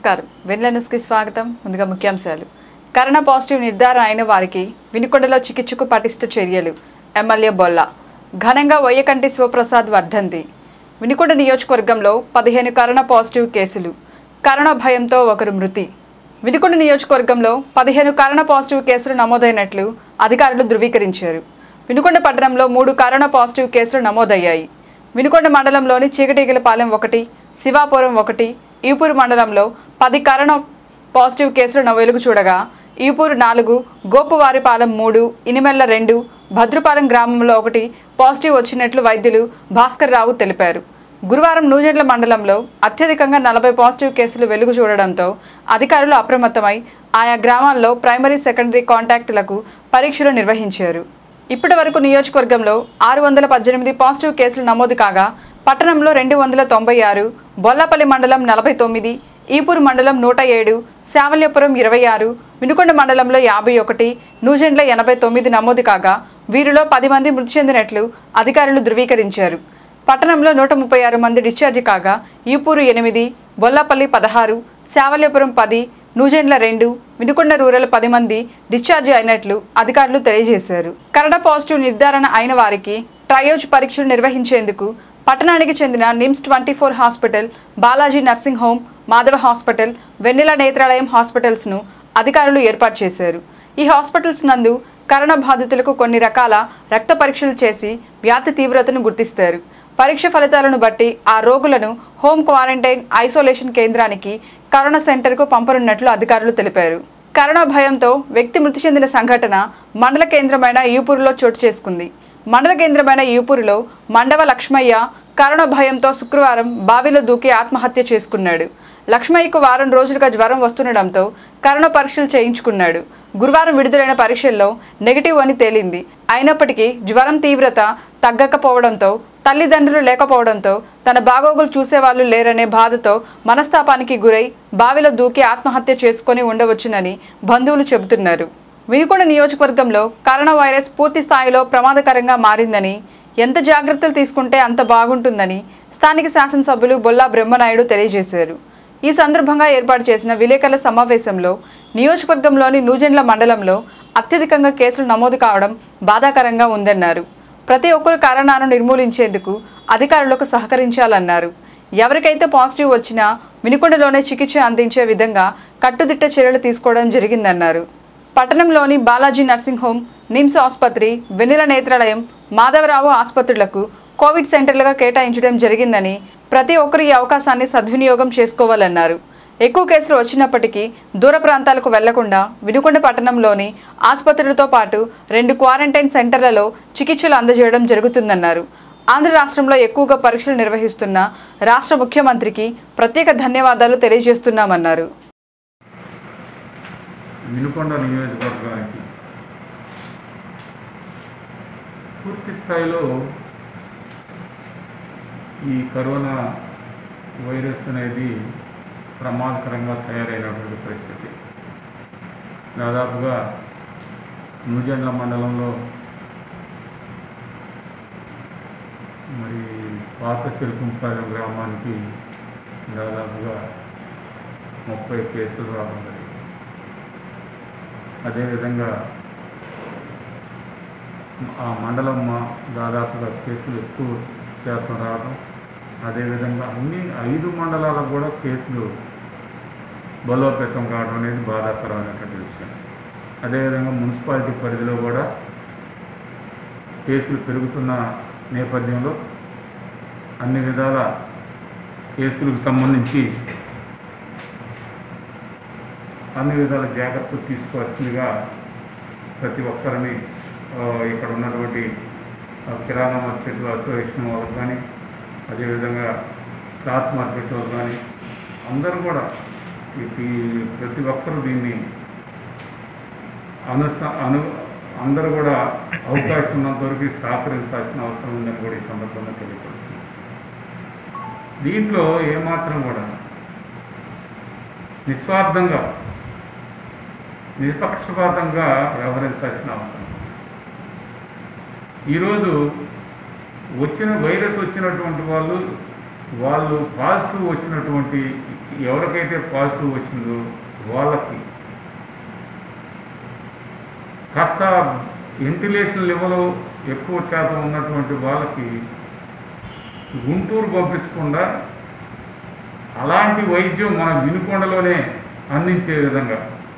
నమస్కారం వెన్ల న్యూస్కి స్వాగతం ముందుగా ముఖ్యాంశాలు కరోనా పాజిటివ్ నిర్ధారణ అయిన వారికి వినుకొండలో చికిత్సకు పటిష్ట చర్యలు ఎమ్మెల్యే బొల్ల ఘనంగా వయ్యకంటి శివప్రసాద్ వర్ధంతి వినుకొండ నియోజకవర్గంలో పదిహేను కరోనా పాజిటివ్ కేసులు కరోనా భయంతో ఒకరు మృతి వినుకొండ నియోజకవర్గంలో పదిహేను కరోనా పాజిటివ్ కేసులు నమోదైనట్లు అధికారులు ధృవీకరించారు వినుకొండ పట్టణంలో మూడు కరోనా పాజిటివ్ కేసులు నమోదయ్యాయి వినుకొండ మండలంలోని చీకటిగిలపాలెం ఒకటి శివాపురం ఒకటి ఈపూరు మండలంలో పది కరోనా పాజిటివ్ కేసులు నవ- వెలుగు చూడగా ఈపూరు నాలుగు గోపువారిపాలెం మూడు ఇనిమెల్ల రెండు భద్రుపాలెం గ్రామంలో ఒకటి పాజిటివ్ వచ్చినట్లు వైద్యులు భాస్కర్ రావు తెలిపారు గురువారం నూజెండ్ల మండలంలో అత్యధికంగా నలభై పాజిటివ్ కేసులు వెలుగు చూడడంతో అధికారులు అప్రమత్తమై ఆయా గ్రామాల్లో ప్రైమరీ సెకండరీ కాంటాక్టులకు పరీక్షలు నిర్వహించారు ఇప్పటి వరకు నియోజకవర్గంలో ఆరు వందల పద్దెనిమిది పాజిటివ్ కేసులు నమోదు కాగా పట్టణంలో రెండు వందల తొంభై ఆరు బొల్లపల్లి మండలం నలభై తొమ్మిది ఈపూరు మండలం నూట ఏడు శావల్యపురం ఇరవై ఆరు వినుకొండ మండలంలో యాభై ఒకటి నూజెండ్ల ఎనభై తొమ్మిది నమోదు కాగా వీరిలో పది మంది మృతి చెందినట్లు అధికారులు ధృవీకరించారు పట్టణంలో నూట ముప్పై ఆరు మంది డిశ్చార్జి కాగా ఈపూరు ఎనిమిది బొల్లపల్లి పదహారు శావల్యపురం పది నూజెండ్ల రెండు వినుకొండ రూరల్ పది మంది డిశ్చార్జి అయినట్లు అధికారులు తెలియజేశారు కరోనా పాజిటివ్ నిర్ధారణ అయిన వారికి ట్రయోజ్ పరీక్షలు నిర్వహించేందుకు పట్టణానికి చెందిన NIMS twenty four hospital Balaji nursing home Madhava hospital Vennela Netralayam హాస్పిటల్స్ను అధికారులు ఏర్పాటు చేశారు ఈ హాస్పిటల్స్ నందు కరోనా బాధితులకు కొన్ని రకాల రక్త పరీక్షలు చేసి వ్యాధి తీవ్రతను గుర్తిస్తారు పరీక్ష ఫలితాలను బట్టి ఆ రోగులను హోమ్ క్వారంటైన్ ఐసోలేషన్ కేంద్రానికి కరోనా సెంటర్కు పంపనున్నట్లు అధికారులు తెలిపారు కరోనా భయంతో వ్యక్తి మృతి చెందిన సంఘటన మండల కేంద్రమైన ఈపూరులో చోటు చేసుకుంది మండల కేంద్రమైన ఈపూరులో మండవ లక్ష్మయ్య కరోనా భయంతో శుక్రవారం బావిలో దూకి ఆత్మహత్య చేసుకున్నాడు లక్ష్మయ్యకు వారం రోజులుగా జ్వరం వస్తుండడంతో కరోనా పరీక్షలు చేయించుకున్నాడు గురువారం విడుదలైన పరీక్షల్లో నెగిటివ్ అని తేలింది అయినప్పటికీ జ్వరం తీవ్రత తగ్గకపోవడంతో తల్లిదండ్రులు లేకపోవడంతో తన బాగోగులు చూసేవాళ్లు లేరనే బాధతో మనస్తాపానికి గురై బావిలో దూకి ఆత్మహత్య చేసుకొని ఉండవచ్చునని బంధువులు చెబుతున్నారు వినుకొండ నియోజకవర్గంలో కరోనా వైరస్ పూర్తి స్థాయిలో ప్రమాదకరంగా మారిందని ఎంత జాగ్రత్తలు తీసుకుంటే అంత బాగుంటుందని స్థానిక శాసనసభ్యులు బొల్లా బ్రహ్మనాయుడు తెలియజేశారు ఈ సందర్భంగా ఏర్పాటు చేసిన విలేకరుల సమావేశంలో నియోజకవర్గంలోని నూజెండ్ల మండలంలో అత్యధికంగా కేసులు నమోదు కావడం బాధాకరంగా ఉందన్నారు ప్రతి ఒక్కరు కరోనాను నిర్మూలించేందుకు అధికారులకు సహకరించాలన్నారు ఎవరికైతే పాజిటివ్ వచ్చినా వినుకొండలోనే చికిత్స అందించే విధంగా కట్టుదిట్ట చర్యలు తీసుకోవడం జరిగిందన్నారు పట్టణంలోని బాలాజీ నర్సింగ్ హోమ్ నిమ్స్ ఆసుపత్రి వెన్నెల నేత్రాలయం మాధవరావు ఆసుపత్రులకు కోవిడ్ సెంటర్లుగా కేటాయించడం జరిగిందని ప్రతి ఒక్కరు ఈ అవకాశాన్ని సద్వినియోగం చేసుకోవాలన్నారు ఎక్కువ కేసులు వచ్చినప్పటికీ దూర ప్రాంతాలకు వెళ్లకుండా వినుకొండ పట్టణంలోని ఆసుపత్రులతో పాటు రెండు క్వారంటైన్ సెంటర్లలో చికిత్సలు అందజేయడం జరుగుతుందన్నారు ఆంధ్ర రాష్ట్రంలో ఎక్కువగా పరీక్షలు నిర్వహిస్తున్న రాష్ట్ర ముఖ్యమంత్రికి ప్రత్యేక ధన్యవాదాలు తెలియజేస్తున్నామన్నారు వినుకొండ నియోజకవర్గానికి పూర్తి స్థాయిలో ఈ కరోనా వైరస్ అనేది ప్రమాదకరంగా తయారైనటువంటి పరిస్థితి దాదాపుగా నూజెండ్ల మండలంలో మరి పాత చిరుకుంపాలెం గ్రామానికి దాదాపుగా ముప్పై కేసులు రావడం జరిగింది అదేవిధంగా ఆ మండలం మా- దాదాపుగా కేసులు ఎక్కువ శాతం రావడం అదేవిధంగా అన్ని ఐదు మండలాలకు కూడా కేసులు బలోపేతం కావడం అనేది బాధాకరమైనటువంటి విషయం అదేవిధంగా మున్సిపాలిటీ పరిధిలో కూడా కేసులు పెరుగుతున్న నేపథ్యంలో అన్ని విధాల కేసులకు సంబంధించి అన్ని విధాల జాగ్రత్తలు తీసుకోవాల్సిందిగా ప్రతి ఒక్కరిని ఆ, ఇక్కడ ఉన్నటువంటి ఆ, కిరాణా మార్కెట్ అసోసియేషన్ వాళ్ళకి కానీ అదేవిధంగా క్లాత్ మార్కెట్ వాళ్ళు కానీ అందరూ కూడా ఈ ఈ ప్రతి ఒక్కరూ దీన్ని అను అను అందరూ కూడా అవకాశం ఉన్నంత వరకు సహకరించాల్సిన అవసరం ఉందని కూడా ఈ సందర్భంగా తెలియపడుతుంది దీంట్లో ఏమాత్రం కూడా నిస్వార్థంగా నిష్పక్షపాతంగా వ్యవహరించాల్సిన అవసరం ఈరోజు వచ్చిన వైరస్ వచ్చినటువంటి వాళ్ళు వాళ్ళు పాజిటివ్ వచ్చినటువంటి ఎవరికైతే పాజిటివ్ వచ్చిందో వాళ్ళకి కాస్త వెంటిలేషన్ లెవెల్ ఎక్కువ శాతం ఉన్నటువంటి వాళ్ళకి గుంటూరు పంపించకుండా అలాంటి వైద్యం మన వినుకొండలోనే అందించే విధంగా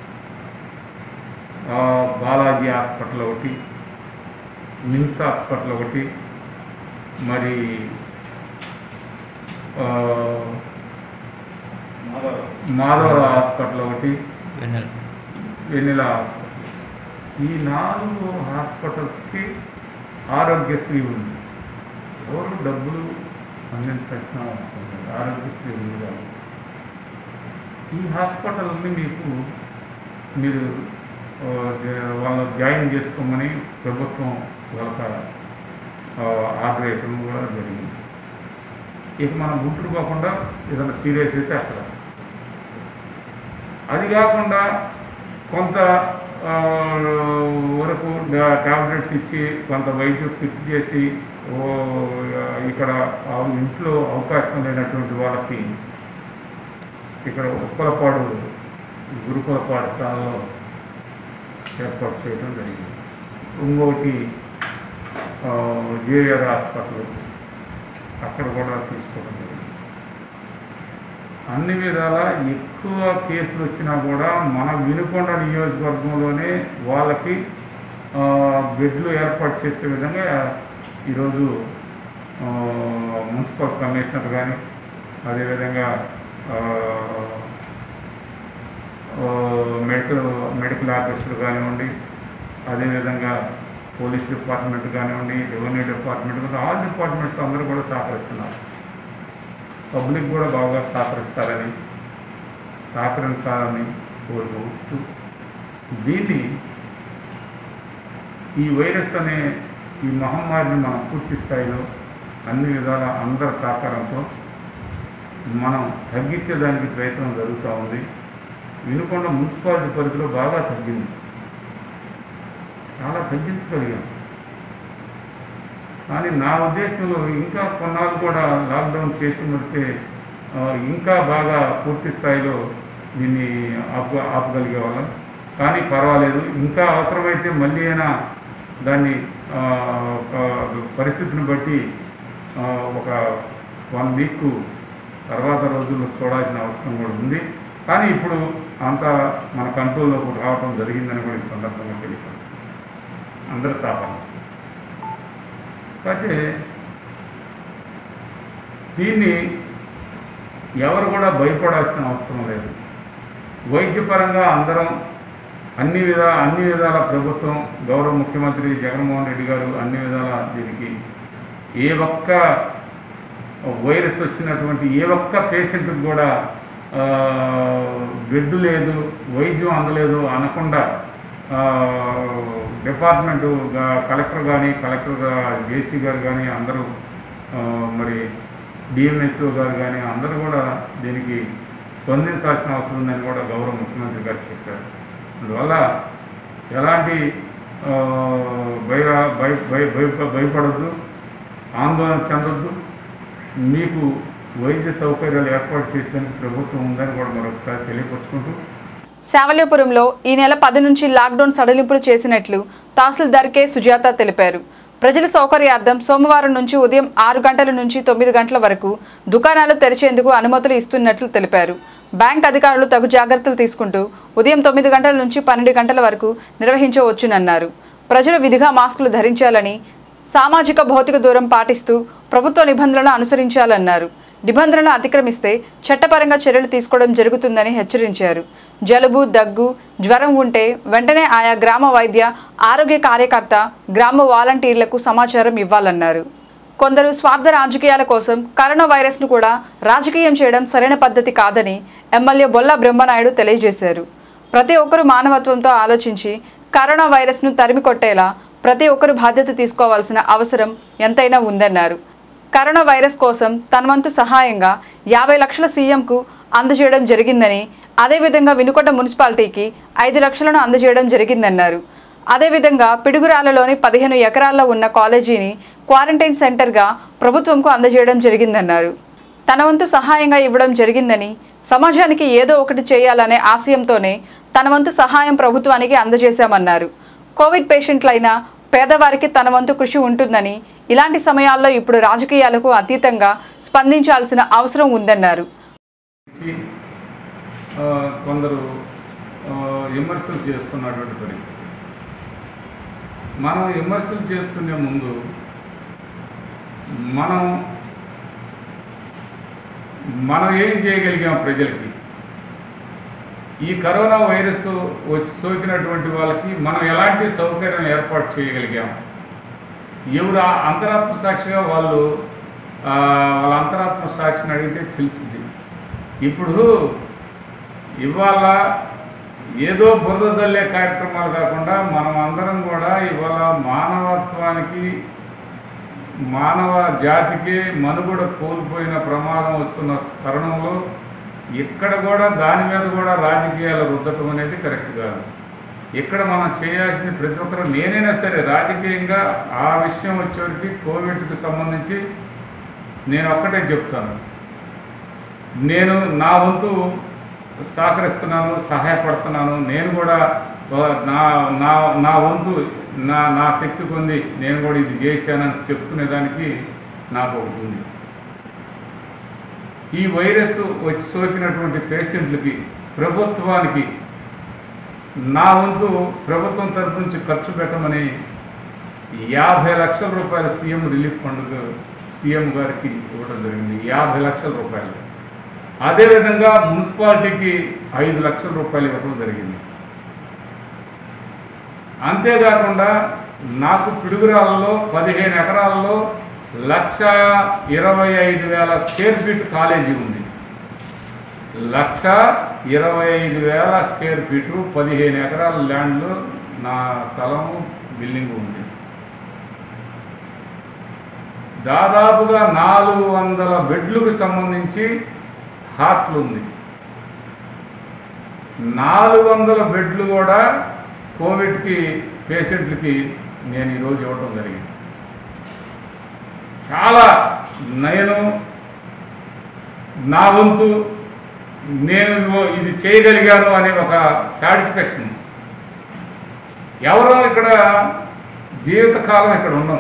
ఆ, బాలాజీ హాస్పిటల్ ఒకటి నిమ్స్ హాస్పిటల్ ఒకటి మరి ఆ, మాధవరావు హాస్పిటల్ ఒకటి వెన్నెల వెన్నెల హాస్పిటల్ ఈ నాలుగు హాస్పిటల్స్కి ఆరోగ్యశ్రీ ఉంది ఎవరు డబ్బులు అందించాల్సిన అవసరం లేదు ఆరోగ్యశ్రీ ఉంది కాబట్టి ఈ హాస్పిటల్ని మీకు మీరు ఆ, జ- వాళ్ళు జాయిన్ చేసుకోమని ప్రభుత్వం వాళ్ళకి ఆర్డర్ వేయటం కూడా జరిగింది ఇక మనం గుంటూరు కాకుండా ఏదైనా సీరియస్ అయితే అక్కడ అది కాకుండా కొంత ఆ, వరకు టాబ్లెట్స్ ఇచ్చి కొంత వైద్యం ఫిట్ చేసి ఓ, ఇక్కడ ఆ ఇంట్లో అవకాశం లేనటువంటి వాళ్ళకి ఇక్కడ ఉప్పలపాడు గురుకుల పాఠశాలలో ఏర్పాటు చేయడం జరిగింది ఇంకొకటి జేఆర్ హాస్పిటల్ అక్కడ కూడా తీసుకోవడం జరిగింది అన్ని విధాల ఎక్కువ కేసులు వచ్చినా కూడా మన వినుకొండ నియోజకవర్గంలోనే వాళ్ళకి ఆ, బెడ్లు ఏర్పాటు చేసే విధంగా ఈరోజు ఆ, మున్సిపల్ కమిషనర్ కానీ అదేవిధంగా ఆ, ఆ, మెడికల్ మెడికల్ ఆఫీసర్ కానివ్వండి అదేవిధంగా పోలీస్ డిపార్ట్మెంట్ కానివ్వండి రెవెన్యూ డిపార్ట్మెంట్ కానీ ఆల్ డిపార్ట్మెంట్స్ అందరూ కూడా సహకరిస్తున్నారు పబ్లిక్ కూడా బాగా సహకరిస్తారని సహకరించాలని కోరుకుంటూ దీన్ని ఈ వైరస్ అనే ఈ మహమ్మారిని మనం పూర్తి స్థాయిలో అన్ని విధాల అందరి సహకారంతో మనం తగ్గించేదానికి ప్రయత్నం జరుగుతూ ఉంది వినుకొండ మున్సిపాలిటీ పరిధిలో బాగా తగ్గింది చాలా తగ్గించగలిగాం కానీ నా ఉద్దేశంలో ఇంకా కొన్నాళ్ళు కూడా లాక్డౌన్ చేసి ఉంటే ఆ, ఇంకా బాగా పూర్తి స్థాయిలో దీన్ని ఆపు ఆపగలిగే వాళ్ళం కానీ పర్వాలేదు ఇంకా అవసరమైతే మళ్ళీ అయినా దాన్ని ఆ, ఆ, పరిస్థితిని బట్టి ఆ, ఒక వన్ వీక్ తర్వాత రోజుల్లో చూడాల్సిన అవసరం కూడా ఉంది కానీ ఇప్పుడు అంతా మన కంట్రోల్లోకి రావడం జరిగిందని కూడా ఈ సందర్భంగా తెలియదు అందరూ సాపం అయితే దీన్ని ఎవరు కూడా భయపడాల్సిన అవసరం లేదు వైద్యపరంగా అందరం అన్ని విధా అన్ని విధాల ప్రభుత్వం గౌరవ ముఖ్యమంత్రి జగన్మోహన్ రెడ్డి గారు అన్ని విధాల దీనికి ఏ ఒక్క వైరస్ వచ్చినటువంటి ఏ ఒక్క పేషెంట్కి కూడా ఆ, బెడ్ లేదు వైద్యం అందలేదు అనకుండా ఆ, డిపార్ట్మెంటు గా- కలెక్టర్ కానీ కలెక్టర్ గా- జేసీ గారు కానీ అందరూ ఆ, మరి డిఎంహెచ్ఓ గారు కానీ అందరూ కూడా దీనికి స్పందించాల్సిన అవసరం ఉందని కూడా గౌరవ ముఖ్యమంత్రి గారు చెప్పారు అందువల్ల ఎలాంటి ఆ, భయ భయ భయ- భయ- భయపడొద్దు ఆందోళన చెందొద్దు మీకు వైద్య సౌకర్యాలు ఏర్పాటు చేసేందుకు ప్రభుత్వం ఉందని కూడా మరొకసారి తెలియపరుచుకుంటూ శావల్యపురంలో ఈ నెల పది నుంచి లాక్డౌన్ సడలింపులు చేసినట్లు తహసీల్దార్ కె సుజాత తెలిపారు ప్రజల సౌకర్యార్థం సోమవారం నుంచి ఉదయం ఆరు గంటల నుంచి తొమ్మిది గంటల వరకు దుకాణాలు తెరిచేందుకు అనుమతులు ఇస్తున్నట్లు తెలిపారు బ్యాంక్ అధికారులు తగు జాగ్రత్తలు తీసుకుంటూ ఉదయం తొమ్మిది గంటల నుంచి పన్నెండు గంటల వరకు నిర్వహించవచ్చునన్నారు ప్రజలు విధిగా మాస్కులు ధరించాలని సామాజిక భౌతిక దూరం పాటిస్తూ ప్రభుత్వ నిబంధనలను అనుసరించాలన్నారు నిబంధనలు అతిక్రమిస్తే చట్టపరంగా చర్యలు తీసుకోవడం జరుగుతుందని హెచ్చరించారు జలుబు దగ్గు జ్వరం ఉంటే వెంటనే ఆయా గ్రామ వైద్య ఆరోగ్య కార్యకర్త గ్రామ వాలంటీర్లకు సమాచారం ఇవ్వాలన్నారు కొందరు స్వార్థ రాజకీయాల కోసం కరోనా వైరస్ను కూడా రాజకీయం చేయడం సరైన పద్ధతి కాదని ఎమ్మెల్యే బొల్ల బ్రహ్మనాయుడు తెలియజేశారు ప్రతి ఒక్కరూ మానవత్వంతో ఆలోచించి కరోనా వైరస్ను తరిమి కొట్టేలా ప్రతి ఒక్కరూ బాధ్యత తీసుకోవాల్సిన అవసరం ఎంతైనా ఉందన్నారు కరోనా వైరస్ కోసం తన వంతు సహాయంగా యాభై లక్షల సీఎంకు అందజేయడం జరిగిందని అదేవిధంగా వినుకొండ మున్సిపాలిటీకి ఐదు లక్షలను అందజేయడం జరిగిందన్నారు అదేవిధంగా పిడుగురాలలోని పదిహేను ఎకరాల్లో ఉన్న కాలేజీని క్వారంటైన్ సెంటర్గా ప్రభుత్వంకు అందజేయడం జరిగిందన్నారు తన వంతు సహాయంగా ఇవ్వడం జరిగిందని సమాజానికి ఏదో ఒకటి చేయాలనే ఆశయంతోనే తన వంతు సహాయం ప్రభుత్వానికి అందజేశామన్నారు కోవిడ్ పేషెంట్లైనా పేదవారికి తన వంతు కృషి ఉంటుందని ఇలాంటి సమయాల్లో ఇప్పుడు రాజకీయాలకు అతీతంగా స్పందించాల్సిన అవసరం ఉందన్నారు నుంచి, ఆ, కొందరు ఆ, విమర్శలు చేస్తున్నటువంటి పరిస్థితి మనం విమర్శలు చేసుకునే ముందు మనం మనం ఏం చేయగలిగాం ప్రజలకి ఈ కరోనా వైరస్ వచ్చి సోకినటువంటి వాళ్ళకి మనం ఎలాంటి సౌకర్యం ఏర్పాటు చేయగలిగాం ఎవరు ఆ అంతరాత్మ సాక్షిగా వాళ్ళు ఆ, వాళ్ళ అంతరాత్మ సాక్షిని అడిగితే తెలుస్తుంది ఇప్పుడు ఇవాళ ఏదో బురద జల్లే కార్యక్రమాలు కాకుండా మనం అందరం కూడా ఇవాళ మానవత్వానికి మానవ జాతికి మనుగడ కోల్పోయిన ప్రమాదం వస్తున్న తరుణంలో ఇక్కడ కూడా దాని మీద కూడా రాజకీయాలు రుద్దటం అనేది కరెక్ట్ కాదు ఇక్కడ మనం చేయాల్సింది ప్రతి ఒక్కరు నేనైనా సరే రాజకీయంగా ఆ విషయం వచ్చేవరకు కోవిడ్కి సంబంధించి నేను ఒక్కటే చెప్తాను నేను నా వంతు సహకరిస్తున్నాను సహాయపడుతున్నాను నేను కూడా ఆ, నా నా నా వంతు నా నా శక్తి పొంది నేను కూడా ఇది చేశానని చెప్పుకునేదానికి నాకు ఒకటి ఉంది ఈ వైరస్ వచ్చి సోకినటువంటి పేషెంట్లకి ప్రభుత్వానికి నా వంతు ప్రభుత్వం తరపు నుంచి ఖర్చు పెట్టమని యాభై లక్షల రూపాయల సీఎం రిలీఫ్ ఫండ్ సీఎం గారికి ఇవ్వడం జరిగింది యాభై లక్షల రూపాయలు అదేవిధంగా మున్సిపాలిటీకి ఐదు లక్షల రూపాయలు ఇవ్వడం జరిగింది అంతేకాకుండా నాకు పిడుగురాలలో పదిహేను ఎకరాలలో లక్ష ఇరవై ఐదు వేల స్క్వేర్ ఫీట్ కాలేజీ ఉంది లక్ష ఇరవై ఐదు వేల స్క్వేర్ ఫీటు పదిహేను ఎకరాల ల్యాండ్లో నా స్థలము బిల్డింగ్ ఉంది దాదాపుగా నాలుగు వందల బెడ్లకు సంబంధించి హాస్టల్ ఉంది నాలుగు వందల బెడ్లు కూడా కోవిడ్కి పేషెంట్లకి నేను ఈరోజు ఇవ్వటం జరిగింది చాలా నేను నా వంతు నేను ఇదిగో- ఇది చేయగలిగాను అనే ఒక సాటిస్ఫాక్షన్ ఎవరో ఇక్కడ జీవితకాలం ఇక్కడ ఉన్నాం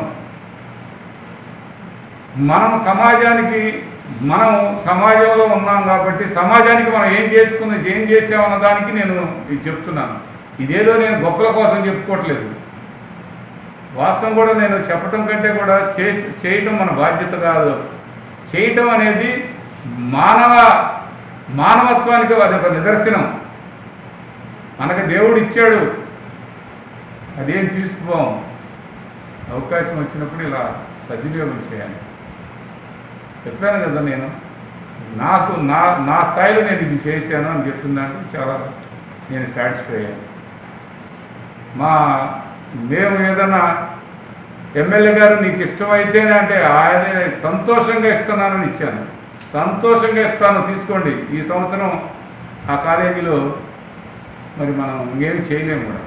మనం సమాజానికి మనం సమాజంలో ఉన్నాం కాబట్టి సమాజానికి మనం ఏం చేసుకుని ఏం చేసామన్న దానికి నేను ఇది చెప్తున్నాను ఇదేదో నేను గొప్పల కోసం చెప్పుకోవట్లేదు వాస్తవం కూడా నేను చెప్పటం కంటే కూడా చేసి చేయటం మన బాధ్యత కాదు చేయటం అనేది మానవ మానవత్వానికి అది ఒక నిదర్శనం మనకు దేవుడు ఇచ్చాడు అదేం తీసుకోం అవకాశం వచ్చినప్పుడు ఇలా సద్వినియోగం చేయాలి చెప్పాను కదా నేను నాకు నా నా స్థాయిలో నేను ఇది చేశాను అని చెప్తున్నాను చాలా నేను సాటిస్ఫై అయ్యాను మా మేము ఏదైనా ఎమ్మెల్యే గారు నీకు ఇష్టమైతేనే అంటే ఆయన సంతోషంగా ఇస్తున్నానని ఇచ్చాను సంతోషంగా ఇస్తాను తీసుకోండి ఈ సంవత్సరం ఆ కాలేజీలో మరి మనం ఇంకేం చేయలేము కూడా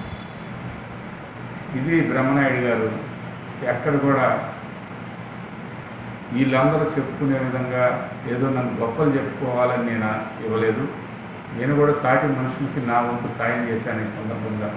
ఇది బ్రహ్మనాయుడు గారు ఎక్కడ కూడా వీళ్ళందరూ చెప్పుకునే విధంగా ఏదో నన్ను గొప్పలు చెప్పుకోవాలని నేను ఇవ్వలేదు నేను కూడా సాటి మనుషులకి నా వంతు సాయం చేశాను ఈ సందర్భంగా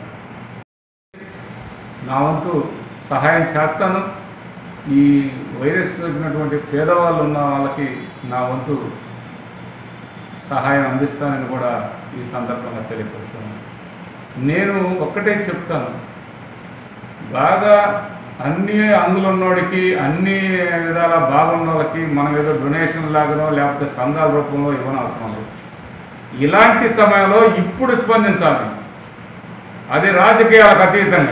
నా వంతు సహాయం చేస్తాను ఈ వైరస్ సోకినటువంటి పేదవాళ్ళు ఉన్న వాళ్ళకి నా వంతు సహాయం అందిస్తానని కూడా ఈ సందర్భంగా తెలియపరుస్తున్నాను నేను ఒక్కటే చెప్తాను బాగా అన్ని అందులో ఉన్నోడికి అన్ని విధాల బాగున్న వాళ్ళకి మనం ఏదో డొనేషన్ లాగానో లేకపోతే సంఘాల రూపంలో ఇవ్వని అవసరం లేదు ఇలాంటి సమయంలో ఇప్పుడు స్పందించాలి అది రాజకీయాలకు అతీతంగా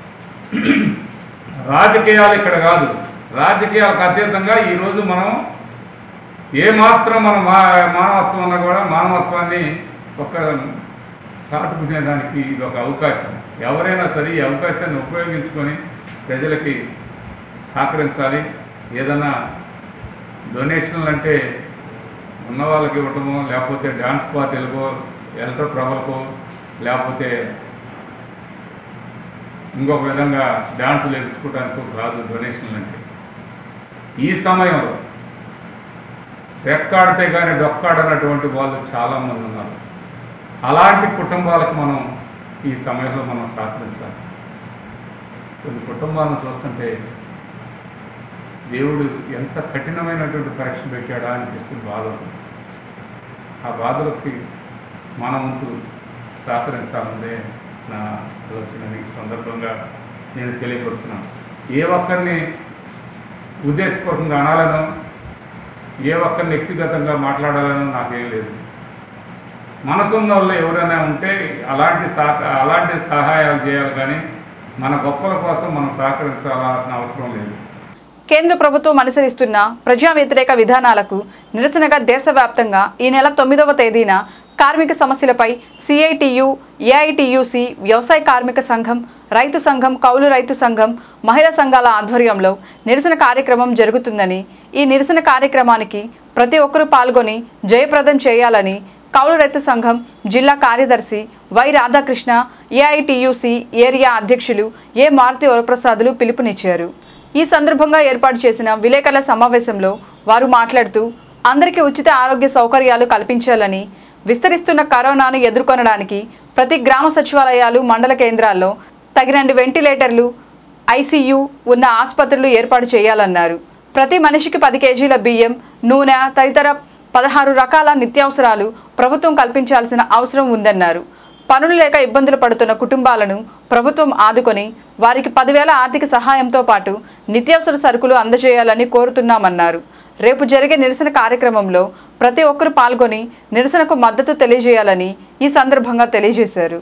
రాజకీయాలు ఇక్కడ కాదు రాజకీయాలకు అతీతంగా ఈరోజు మనం ఏమాత్రం మన మా మానవత్వం ఉన్నా కూడా మానవత్వాన్ని ఒక చాటుకునేదానికి ఇది ఒక అవకాశం ఎవరైనా సరే ఈ అవకాశాన్ని ఉపయోగించుకొని ప్రజలకి సహకరించాలి ఏదైనా డొనేషన్లు అంటే ఉన్న వాళ్ళకి ఇవ్వటమో లేకపోతే డ్యాన్స్ పార్టీలకో ఎలక్ట్రో ప్రభలకో లేకపోతే ఇంకొక విధంగా డ్యాన్సులు వేయించుకోవడానికి రాదు డొనేషన్లు అంటే ఈ సమయంలో రెక్కాడితే కానీ డొక్కాడనటువంటి వాళ్ళు చాలామంది ఉన్నారు అలాంటి కుటుంబాలకు మనం ఈ సమయంలో మనం సహకరించాలి కొన్ని కుటుంబాలను చూస్తుంటే దేవుడు ఎంత కఠినమైనటువంటి పరీక్ష పెట్టాడా అనిపిస్తుంది బాధ ఆ బాధలకి మన వంతు సహకరించాలన్నదే నా ఆలోచన ఈ సందర్భంగా నేను తెలియపరుస్తున్నాను ఏ ఒక్కరిని ఉద్దేశపూర్వకంగా అనాలనో ఏ ఒక్కరిని వ్యక్తిగతంగా మాట్లాడాలనో నాకేం లేదు మనసున్న వాళ్ళు ఎవరైనా ఉంటే అలాంటి సహ అలాంటి సహాయాలు చేయాలి కానీ మన గొప్పల కోసం మనం సహకరించాల్సిన అవసరం లేదు కేంద్ర ప్రభుత్వం అనుసరిస్తున్న ప్రజా వ్యతిరేక విధానాలకు నిరసనగా దేశవ్యాప్తంగా ఈ నెల తొమ్మిదవ తేదీన కార్మిక సమస్యలపై సిఐటియు ఏఐటియుసి వ్యవసాయ కార్మిక సంఘం రైతు సంఘం కౌలు రైతు సంఘం మహిళా సంఘాల ఆధ్వర్యంలో నిరసన కార్యక్రమం జరుగుతుందని ఈ నిరసన కార్యక్రమానికి ప్రతి ఒక్కరూ పాల్గొని జయప్రదం చేయాలని కౌలు రైతు సంఘం జిల్లా కార్యదర్శి వై రాధాకృష్ణ ఏఐటియుసి ఏరియా అధ్యక్షులు ఏ మారుతి వరప్రసాదులు పిలుపునిచ్చారు ఈ సందర్భంగా ఏర్పాటు చేసిన విలేకరుల సమావేశంలో వారు మాట్లాడుతూ అందరికీ ఉచిత ఆరోగ్య సౌకర్యాలు కల్పించాలని విస్తరిస్తున్న కరోనాను ఎదుర్కొనడానికి ప్రతి గ్రామ సచివాలయాలు మండల కేంద్రాల్లో తగినండి వెంటిలేటర్లు ఐసీయూ ఉన్న ఆసుపత్రులు ఏర్పాటు చేయాలన్నారు ప్రతి మనిషికి పది కేజీల బియ్యం నూనె తదితర పదహారు రకాల నిత్యావసరాలు ప్రభుత్వం కల్పించాల్సిన అవసరం ఉందన్నారు పనులు లేక ఇబ్బందులు పడుతున్న కుటుంబాలను ప్రభుత్వం ఆదుకొని వారికి పదివేల ఆర్థిక సహాయంతో పాటు నిత్యావసర సరుకులు అందజేయాలని కోరుతున్నామన్నారు రేపు జరిగే నిరసన కార్యక్రమంలో ప్రతి ఒక్కరూ పాల్గొని నిరసనకు మద్దతు తెలియజేయాలని ఈ సందర్భంగా తెలియజేశారు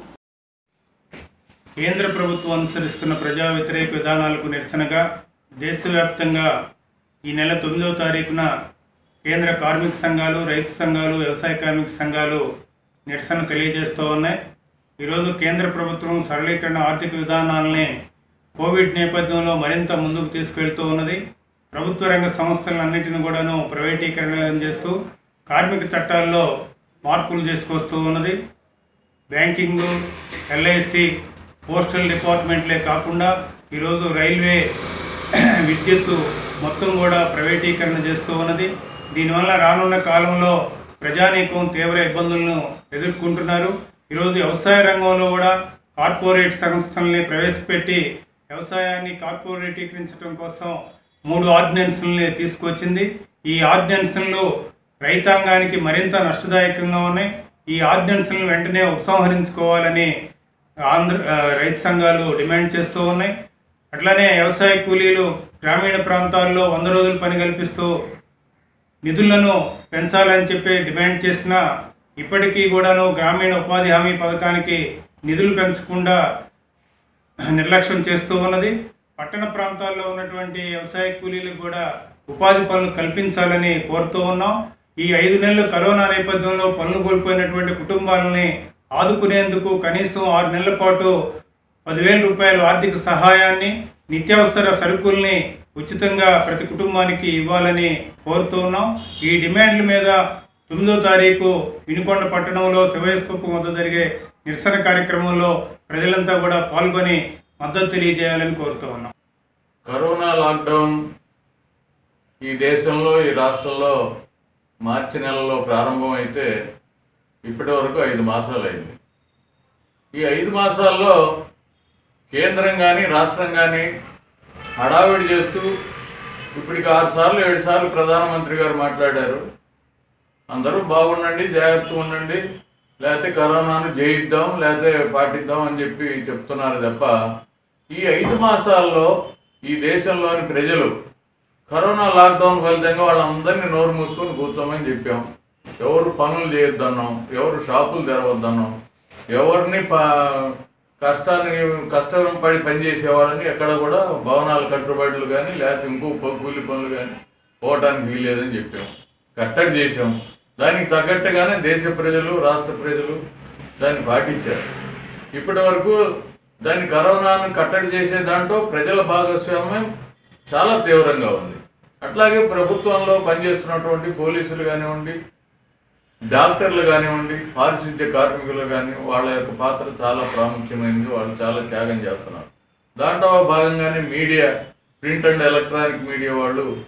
కేంద్ర ప్రభుత్వం అనుసరిస్తున్న ప్రజా వ్యతిరేక విధానాలకు నిరసనగా దేశవ్యాప్తంగా ఈ నెల తొమ్మిదవ తారీఖున కేంద్ర కార్మిక సంఘాలు రైతు సంఘాలు వ్యవసాయ కార్మిక సంఘాలు నిరసన తెలియజేస్తూ ఉన్నాయి ఈరోజు కేంద్ర ప్రభుత్వం సరళీకరణ ఆర్థిక విధానాలని కోవిడ్ నేపథ్యంలో మరింత ముందుకు తీసుకెళ్తూ ఉన్నది ప్రభుత్వ రంగ సంస్థలన్నింటిని కూడాను ప్రైవేటీకరణ చేస్తూ కార్మిక చట్టాల్లో మార్పులు చేసుకొస్తూ ఉన్నది బ్యాంకింగ్ ఎల్ఐసి పోస్టల్ డిపార్ట్మెంట్లే కాకుండా ఈరోజు రైల్వే విద్యుత్తు మొత్తం కూడా ప్రైవేటీకరణ చేస్తూ ఉన్నది దీనివల్ల రానున్న కాలంలో ప్రజానీకం తీవ్ర ఇబ్బందులను ఎదుర్కొంటున్నారు ఈరోజు వ్యవసాయ రంగంలో కూడా కార్పొరేట్ సంస్థల్ని ప్రవేశపెట్టి వ్యవసాయాన్ని కార్పొరేటీకరించడం కోసం మూడు ఆర్డినెన్స్లని తీసుకొచ్చింది ఈ ఆర్డినెన్స్లు రైతాంగానికి మరింత నష్టదాయకంగా ఉన్నాయి ఈ ఆర్డినెన్స్లను వెంటనే ఉపసంహరించుకోవాలని ఆంధ్ర ఆ, రైతు సంఘాలు డిమాండ్ చేస్తూ ఉన్నాయి అట్లానే వ్యవసాయ కూలీలు గ్రామీణ ప్రాంతాల్లో వంద రోజులు పని కల్పిస్తూ నిధులను పెంచాలని చెప్పి డిమాండ్ చేసిన ఇప్పటికీ కూడాను గ్రామీణ ఉపాధి హామీ పథకానికి నిధులు పెంచకుండా నిర్లక్ష్యం చేస్తూ ఉన్నది పట్టణ ప్రాంతాల్లో ఉన్నటువంటి వ్యవసాయ కూలీలకు కూడా ఉపాధి పనులు కల్పించాలని కోరుతూ ఉన్నాం ఈ ఐదు నెలలు కరోనా నేపథ్యంలో పనులు కోల్పోయినటువంటి కుటుంబాలని ఆదుకునేందుకు కనీసం ఆరు నెలల పాటు పదివేల రూపాయల ఆర్థిక సహాయాన్ని నిత్యావసర సరుకుల్ని ఉచితంగా ప్రతి కుటుంబానికి ఇవ్వాలని కోరుతూ ఉన్నాం ఈ డిమాండ్ల మీద తొమ్మిదో తారీఖు వినుకొండ పట్టణంలో శివయస్కొప్ప వద్ద జరిగే నిరసన కార్యక్రమంలో ప్రజలంతా కూడా పాల్గొని మద్దతు తెలియజేయాలని కోరుతూ ఉన్నాం కరోనా లాక్డౌన్ ఈ దేశంలో ఈ రాష్ట్రంలో మార్చి నెలలో ప్రారంభమైతే ఇప్పటి వరకు ఐదు మాసాలు అయింది ఈ ఐదు మాసాల్లో కేంద్రం కానీ రాష్ట్రం కానీ హడావిడి చేస్తూ ఇప్పటికి ఆరు సార్లు ఏడు సార్లు ప్రధానమంత్రి గారు మాట్లాడారు అందరూ బాగుండండి జాగ్రత్తగా ఉండండి లేకపోతే కరోనాను జయిద్దాం లేకపోతే పాటిద్దాం అని చెప్పి చెప్తున్నారు తప్ప ఈ ఐదు మాసాల్లో ఈ దేశంలోని ప్రజలు కరోనా లాక్డౌన్ ఫలితంగా వాళ్ళందరినీ నోరు మూసుకొని కూర్చోమని చెప్పాం ఎవరు పనులు చేయొద్దన్నాం ఎవరు షాపులు తెరవద్దన్నాం ఎవరిని ప కష్టాన్ని కష్టం పడి పనిచేసే వాళ్ళని ఎక్కడ కూడా భవనాలు కట్టుబడులు కానీ లేకపోతే ఇంకో ప- కూలి పనులు కానీ పోవటానికి వీల్లేదని చెప్పాం కట్టడి చేసాం దానికి తగ్గట్టుగానే దేశ ప్రజలు రాష్ట్ర ప్రజలు దాన్ని పాటించారు ఇప్పటి వరకు దాన్ని కరోనాను కట్టడి చేసే దాంట్లో ప్రజల భాగస్వామ్యం చాలా తీవ్రంగా ఉంది అట్లాగే ప్రభుత్వంలో పనిచేస్తున్నటువంటి పోలీసులు కానివ్వండి డాక్టర్లు కానివ్వండి పారిశుద్ధ్య కార్మికులు కానీ వాళ్ళ యొక్క పాత్ర చాలా ప్రాముఖ్యమైనది వాళ్ళు చాలా త్యాగం చేస్తున్నారు దాంట్లో భాగంగానే media print and electronic media వాళ్ళు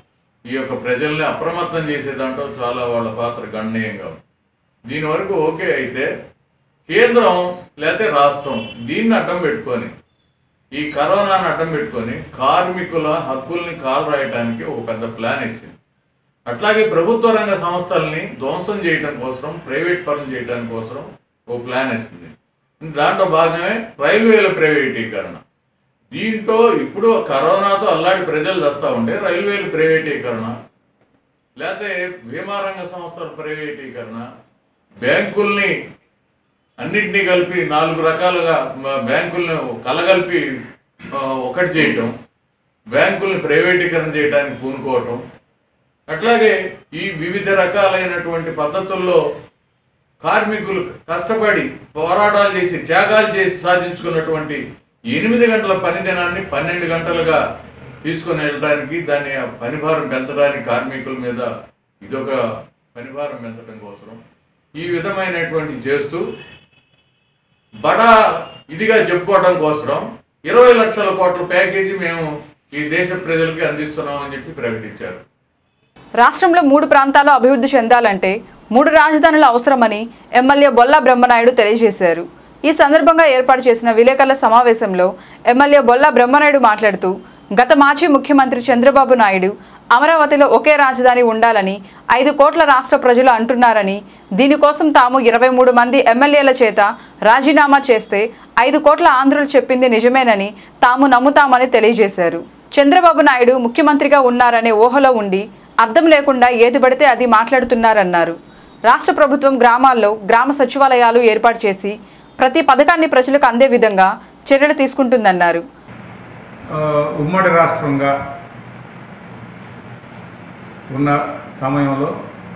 ఈ యొక్క ప్రజల్ని అప్రమత్తం చేసే దాంట్లో చాలా వాళ్ళ పాత్ర గణనీయంగా ఉంది. దీని వరకు ఓకే అయితే కేంద్రం లేకపోతే రాష్ట్రం దీన్ని అడ్డం పెట్టుకొని ఈ కరోనాను అడ్డం పెట్టుకొని కార్మికుల హక్కుల్ని కాలు రాయడానికి ఒక పెద్ద ప్లాన్ ఇచ్చింది అట్లాగే ప్రభుత్వ రంగ సంస్థల్ని ధ్వంసం చేయడం కోసం ప్రైవేట్ పనులు చేయడం కోసం ఓ ప్లాన్ ఇస్తుంది దాంట్లో భాగమే రైల్వేల ప్రైవేటీకరణ దీంట్లో ఇప్పుడు కరోనాతో అల్లాడి ప్రజలు దస్తా ఉంటే రైల్వేలు ప్రైవేటీకరణ లేకపోతే బీమా రంగ సంస్థల ప్రైవేటీకరణ బ్యాంకుల్ని అన్నింటినీ కలిపి నాలుగు రకాలుగా మ- బ్యాంకుల్ని కలగలిపి ఆ, ఒకటి చేయటం బ్యాంకుల్ని ప్రైవేటీకరణ చేయడానికి పూనుకోవటం అట్లాగే ఈ వివిధ రకాలైనటువంటి పద్ధతుల్లో కార్మికులు కష్టపడి పోరాటాలు చేసి త్యాగాలు చేసి సాధించుకున్నటువంటి ఎనిమిది గంటల పని దినాన్ని పన్నెండు గంటలుగా తీసుకొని వెళ్ళడానికి దాన్ని ఆ పనిభారం పెంచడానికి కార్మికుల మీద ఇదొక పనిభారం పెంచడం కోసం ఈ విధమైనటువంటి చేస్తూ బడా ఇదిగా చెప్పుకోవడం కోసం ఇరవై లక్షల కోట్ల ప్యాకేజీ మేము ఈ దేశ ప్రజలకి అందిస్తున్నామని చెప్పి ప్రకటించారు రాష్ట్రంలో మూడు ప్రాంతాలు అభివృద్ధి చెందాలంటే మూడు రాజధానులు అవసరమని ఎమ్మెల్యే బొల్లా బ్రహ్మనాయుడు తెలియజేశారు ఈ సందర్భంగా ఏర్పాటు చేసిన విలేకరుల సమావేశంలో ఎమ్మెల్యే బొల్లా బ్రహ్మనాయుడు మాట్లాడుతూ గత మాజీ ముఖ్యమంత్రి చంద్రబాబు నాయుడు అమరావతిలో ఒకే రాజధాని ఉండాలని ఐదు కోట్ల రాష్ట్ర ప్రజలు అంటున్నారని దీనికోసం తాము ఇరవై మూడు మంది ఎమ్మెల్యేల చేత రాజీనామా చేస్తే ఐదు కోట్ల ఆంధ్రులు చెప్పింది నిజమేనని తాము నమ్ముతామని తెలియజేశారు చంద్రబాబు నాయుడు ముఖ్యమంత్రిగా ఉన్నారనే ఊహలో ఉండి అర్థం లేకుండా ఏది పడితే అది మాట్లాడుతున్నారన్నారు రాష్ట్ర ప్రభుత్వం గ్రామాల్లో గ్రామ సచివాలయాలు ఏర్పాటు చేసి ప్రతి పథకాన్ని ప్రజలకు అందే విధంగా చర్యలు తీసుకుంటుందన్నారు ఆ, ఉమ్మడి రాష్ట్రంగా ఉన్న సమయంలో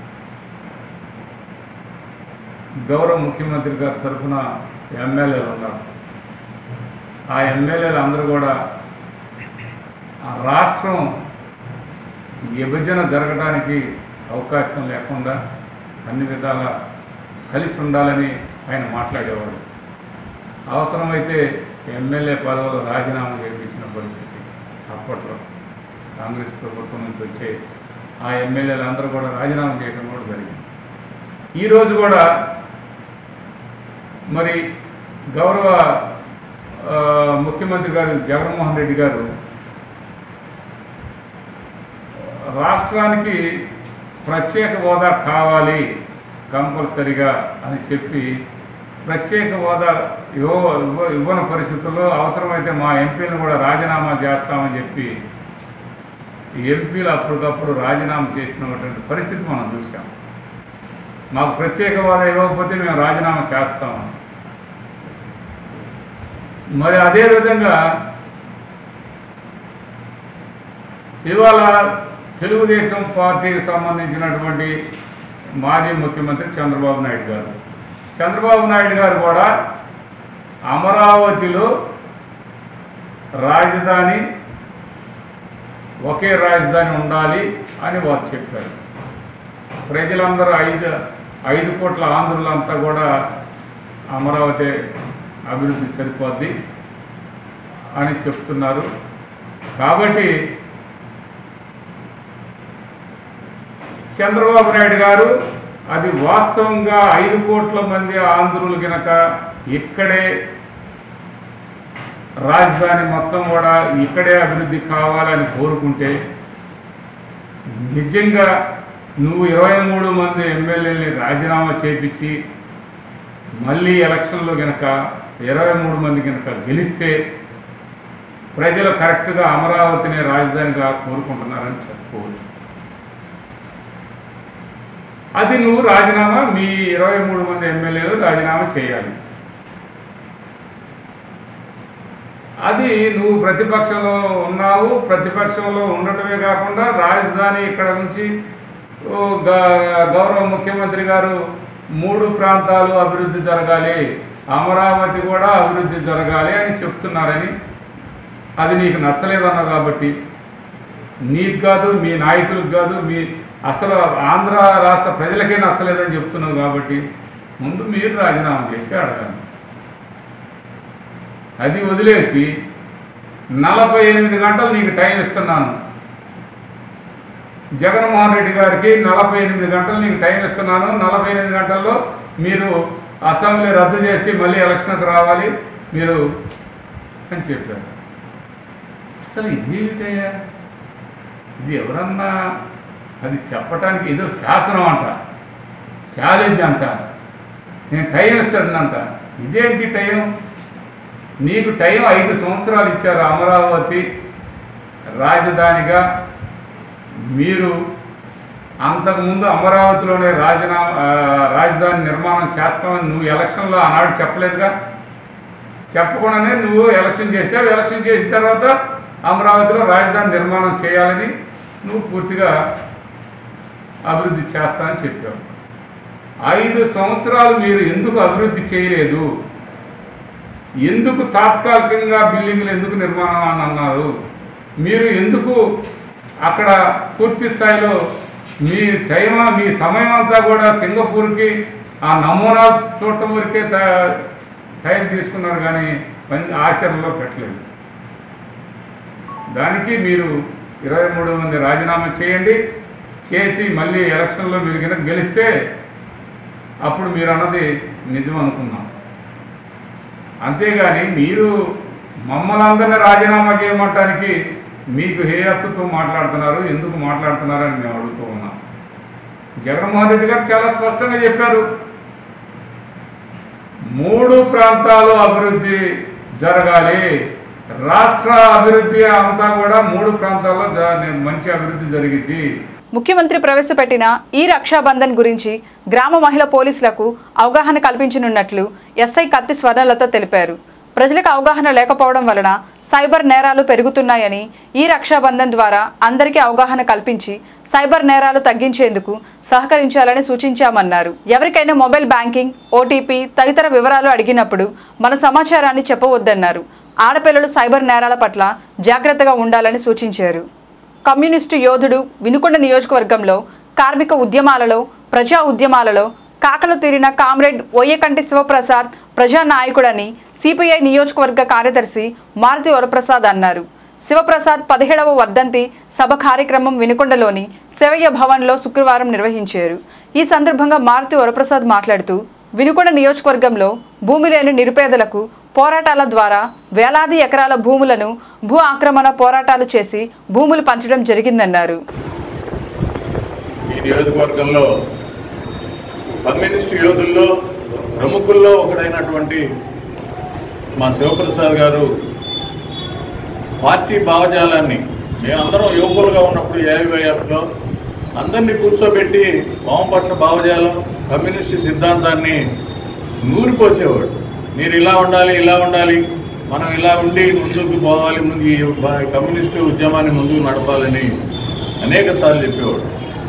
గౌరవ ముఖ్యమంత్రి గారి తరఫున ఎమ్మెల్యేలు ఉన్నారు ఆ ఎమ్మెల్యేలు అందరూ కూడా ఆ రాష్ట్రం విభజన జరగడానికి అవకాశం లేకుండా అన్ని విధాల కలిసి ఉండాలని ఆయన మాట్లాడేవాడు అవసరమైతే ఎమ్మెల్యే పదవులు రాజీనామా చేయించిన పరిస్థితి అప్పట్లో కాంగ్రెస్ ప్రభుత్వం నుంచి వచ్చే ఆ ఎమ్మెల్యేలు అందరూ కూడా రాజీనామా చేయడం కూడా జరిగింది ఈరోజు కూడా మరి గౌరవ ఆ, ముఖ్యమంత్రి గారు జగన్మోహన్ రెడ్డి గారు రాష్ట్రానికి ప్రత్యేక హోదా కావాలి కంపల్సరిగా అని చెప్పి ప్రత్యేక హోదా ఇవ్వ ఇవ్వ- ఇవ్వని పరిస్థితుల్లో అవసరమైతే మా ఎంపీలను కూడా రాజీనామా చేస్తామని చెప్పి ఈ ఎంపీలు అప్పటికప్పుడు రాజీనామా చేసినటువంటి పరిస్థితి మనం చూసాం మాకు ప్రత్యేక హోదా ఇవ్వకపోతే మేము రాజీనామా చేస్తాం మరి అదేవిధంగా ఇవాళ తెలుగుదేశం పార్టీకి సంబంధించినటువంటి మాజీ ముఖ్యమంత్రి చంద్రబాబు నాయుడు గారు చంద్రబాబు నాయుడు గారు కూడా అమరావతిలో రాజధాని ఒకే రాజధాని ఉండాలి అని వారు చెప్పారు ప్రజలందరూ ఐదు ఐదు కోట్ల ఆంధ్రులంతా కూడా అమరావతి అభివృద్ధి సరిపోద్ది అని చెప్తున్నారు కాబట్టి చంద్రబాబు నాయుడు గారు అది వాస్తవంగా ఐదు కోట్ల మంది ఆంధ్రులు గనక ఇక్కడే రాజధాని మొత్తం కూడా ఇక్కడే అభివృద్ధి కావాలని కోరుకుంటే నిజంగా నువ్వు ఇరవై మూడు మంది ఎమ్మెల్యేలని రాజీనామా చేపించి మళ్ళీ ఎలక్షన్లో గనక ఇరవై మూడు మంది గనక గెలిస్తే ప్రజలు కరెక్ట్గా అమరావతిని రాజధానిగా కోరుకుంటున్నారని చెప్పుకోవచ్చు అది నువ్వు రాజీనామా మీ ఇరవై మూడు మంది ఎమ్మెల్యేలు రాజీనామా చేయాలి అది నువ్వు ప్రతిపక్షంలో ఉన్నావు ప్రతిపక్షంలో ఉండటమే కాకుండా రాజధాని ఇక్కడ నుంచి ఓ గ- గౌరవ ముఖ్యమంత్రి గారు మూడు ప్రాంతాలు అభివృద్ధి జరగాలి అమరావతి కూడా అభివృద్ధి జరగాలి అని చెప్తున్నారని అది నీకు నచ్చలేదన్నావు కాబట్టి నీకు కాదు మీ నాయకులకు కాదు మీ అసలు ఆంధ్ర రాష్ట్ర ప్రజలకే నచ్చలేదని చెప్తున్నావు కాబట్టి ముందు మీరు రాజీనామా చేసి అడగండి అది వదిలేసి నలభై ఎనిమిది గంటలు నీకు టైం ఇస్తున్నాను జగన్మోహన్ రెడ్డి గారికి నలభై ఎనిమిది గంటలు నీకు టైం ఇస్తున్నాను నలభై ఎనిమిది గంటల్లో మీరు అసెంబ్లీ రద్దు చేసి మళ్ళీ ఎలక్షన్కి రావాలి మీరు అని చెప్పారు అసలు ఇదేమిటయ్యా ఇది ఎవరన్నా అది చెప్పటానికి ఏదో శాసనం అంట ఛాలెంజ్ అంట నేను టైం ఇస్తానంట ఇదేంటి టైం నీకు టైం ఐదు సంవత్సరాలు ఇచ్చారు అమరావతి రాజధానిగా మీరు అంతకుముందు అమరావతిలోనే రాజీనామా ఆ, రాజధాని నిర్మాణం చేస్తామని నువ్వు ఎలక్షన్లో ఆనాడు చెప్పలేదుగా చెప్పకుండానే నువ్వు ఎలక్షన్ చేసావు ఎలక్షన్ చేసిన తర్వాత అమరావతిలో రాజధాని నిర్మాణం చేయాలని నువ్వు పూర్తిగా అభివృద్ధి చేస్తానని చెప్పావు ఐదు సంవత్సరాలు మీరు ఎందుకు అభివృద్ధి చేయలేదు ఎందుకు తాత్కాలికంగా బిల్డింగ్లు ఎందుకు నిర్మాణం అని అన్నారు మీరు ఎందుకు అక్కడ పూర్తి స్థాయిలో మీ టైం మీ సమయం అంతా కూడా సింగపూర్కి ఆ నమూనా చూడటం వరకే త- టైం తీసుకున్నారు కానీ పని ఆచరణలో పెట్టలేదు దానికి మీరు ఇరవై మూడు మంది రాజీనామా చేయండి చేసి మళ్ళీ ఎలక్షన్లో మీరు కనుక గెలిస్తే అప్పుడు మీరు అన్నది నిజం అనుకున్నాం అంతేగాని మీరు మమ్మల్ని అందరినీ రాజీనామా చేయమంటానికి మీకు హే హక్కుతో మాట్లాడుతున్నారు ఎందుకు మాట్లాడుతున్నారు అని మేము అడుగుతూ ఉన్నాం జగన్మోహన్ రెడ్డి గారు చాలా స్పష్టంగా చెప్పారు మూడు ప్రాంతాలు అభివృద్ధి జరగాలి రాష్ట్ర అభివృద్ధి అంతా కూడా మూడు ప్రాంతాల్లో జ- మంచి అభివృద్ధి జరిగింది ముఖ్యమంత్రి ప్రవేశపెట్టిన ఈ రక్షాబంధన్ గురించి గ్రామ మహిళా పోలీసులకు అవగాహన కల్పించనున్నట్లు ఎస్ఐ కత్తి స్వర్ణలత తెలిపారు ప్రజలకు అవగాహన లేకపోవడం వలన సైబర్ నేరాలు పెరుగుతున్నాయని ఈ రక్షాబంధన్ ద్వారా అందరికీ అవగాహన కల్పించి సైబర్ నేరాలు తగ్గించేందుకు సహకరించాలని సూచించామన్నారు ఎవరికైనా మొబైల్ బ్యాంకింగ్ ఓటీపీ తదితర వివరాలు అడిగినప్పుడు మన సమాచారాన్ని చెప్పవద్దన్నారు ఆడపిల్లలు సైబర్ నేరాల పట్ల జాగ్రత్తగా ఉండాలని సూచించారు కమ్యూనిస్టు యోధుడు వినుకొండ నియోజకవర్గంలో కార్మిక ఉద్యమాలలో ప్రజా ఉద్యమాలలో కాకలు తీరిన కామ్రేడ్ ఒయ్యకంటి శివప్రసాద్ ప్రజా నాయకుడని సిపిఐ నియోజకవర్గ కార్యదర్శి మారుతి వరప్రసాద్ అన్నారు శివప్రసాద్ పదిహేడవ వర్ధంతి సభ కార్యక్రమం వినుకొండలోని శివయ్య భవన్లో శుక్రవారం నిర్వహించారు ఈ సందర్భంగా మారుతి వరప్రసాద్ మాట్లాడుతూ వినుకొండ నియోజకవర్గంలో భూమి లేని నిరుపేదలకు పోరాటాల ద్వారా వేలాది ఎకరాల భూములను భూ ఆక్రమణ పోరాటాలు చేసి భూములు పంచడం జరిగిందన్నారు ఈ నియోజకవర్గంలో కమ్యూనిస్టు యోధుల్లో ప్రముఖుల్లో ఒకడైనటువంటి మా శివప్రసాద్ గారు పార్టీ భావజాలాన్ని మేమందరం యువకులుగా ఉన్నప్పుడు ఏఐవైఎఫ్లో అందరినీ కూర్చోబెట్టి వామపక్ష భావజాలం కమ్యూనిస్టు సిద్ధాంతాన్ని నూరిపోసేవాడు మీరు ఇలా ఉండాలి ఇలా ఉండాలి మనం ఇలా ఉండి ముందుకు పోవాలి ముందు ఈ బ- కమ్యూనిస్టు ఉద్యమాన్ని ముందుకు నడపాలని అనేక సార్లు చెప్పేవాడు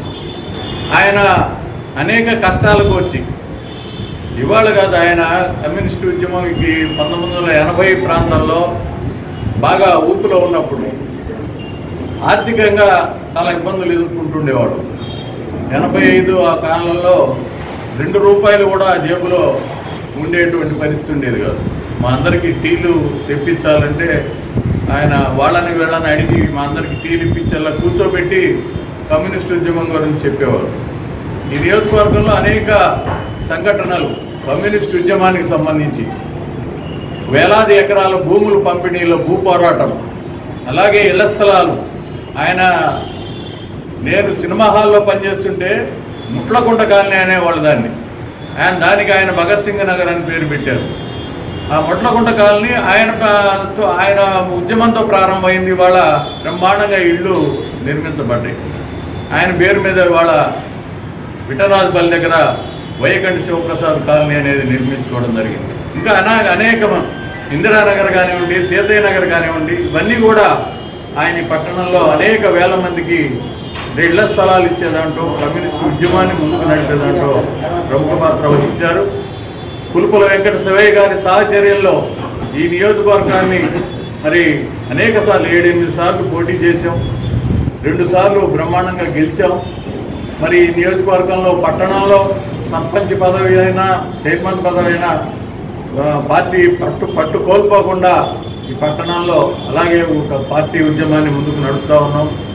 ఆయన అనేక కష్టాలకు వచ్చి ఇవాళ కాదు ఆయన కమ్యూనిస్టు ఉద్యమంకి పంతొమ్మిది వందల ఎనభై ప్రాంతాల్లో బాగా ఊపులో ఉన్నప్పుడు ఆర్థికంగా చాలా ఇబ్బందులు ఎదుర్కొంటుండేవాడు ఎనభై ఐదు ఆ కాలంలో రెండు రూపాయలు కూడా జేబులో ఉండేటువంటి పరిస్థితి ఉండేది కాదు మా అందరికీ టీలు తెప్పించాలంటే ఆయన వాళ్ళని వీళ్ళని అడిగి మా అందరికి టీలు ఇప్పించేలా కూర్చోబెట్టి కమ్యూనిస్ట్ ఉద్యమం గురించి చెప్పేవారు ఈ నియోజకవర్గంలో అనేక సంఘటనలు కమ్యూనిస్ట్ ఉద్యమానికి సంబంధించి వేలాది ఎకరాల భూములు పంపిణీలో భూ పోరాటం అలాగే ఇళ్ల స్థలాలు ఆయన నేను సినిమా హాల్లో పనిచేస్తుంటే ముట్లకుంట కాలనీ అనేవాళ్ళు దాన్ని ఆయన దానికి ఆయన భగత్ సింగ్ నగర్ అని పేరు పెట్టారు ఆ ముట్లకుంట కాలనీ ఆయన ప- ఆయన ఉద్యమంతో ప్రారంభమైంది ఇవాళ బ్రహ్మాండంగా ఇళ్ళు నిర్మించబడ్డాయి ఆయన పేరు మీద ఇవాళ విఠరాజపల్లి దగ్గర వైకంఠ శివప్రసాద్ కాలనీ అనేది నిర్మించుకోవడం జరిగింది ఇంకా అనా అనేక ఇందిరానగర్ కానివ్వండి సీతయ్య నగర్ కానివ్వండి ఇవన్నీ కూడా ఆయన ఈ పట్టణంలో అనేక వేల మందికి ఇళ్ల స్థలాలు ఇచ్చేదాంట్లో కమ్యూనిస్ట్ ఉద్యమాన్ని ముందుకు నడిపేదాంట్లో ప్రముఖ పాత్ర వహించారు పులుపుల వెంకట శివయ్య గారి సాహచర్యంలో ఈ నియోజకవర్గాన్ని మరి అనేక సార్లు ఏడెనిమిది సార్లు పోటీ చేశాం రెండు సార్లు బ్రహ్మాండంగా గెలిచాం మరి ఈ నియోజకవర్గంలో పట్టణంలో సర్పంచ్ పదవి అయినా చైర్మన్ పదవి అయినా ఆ, పార్టీ పట్టు పట్టు కోల్పోకుండా ఈ పట్టణంలో అలాగే ఒక పార్టీ ఉద్యమాన్ని ముందుకు నడుపుతా ఉన్నాం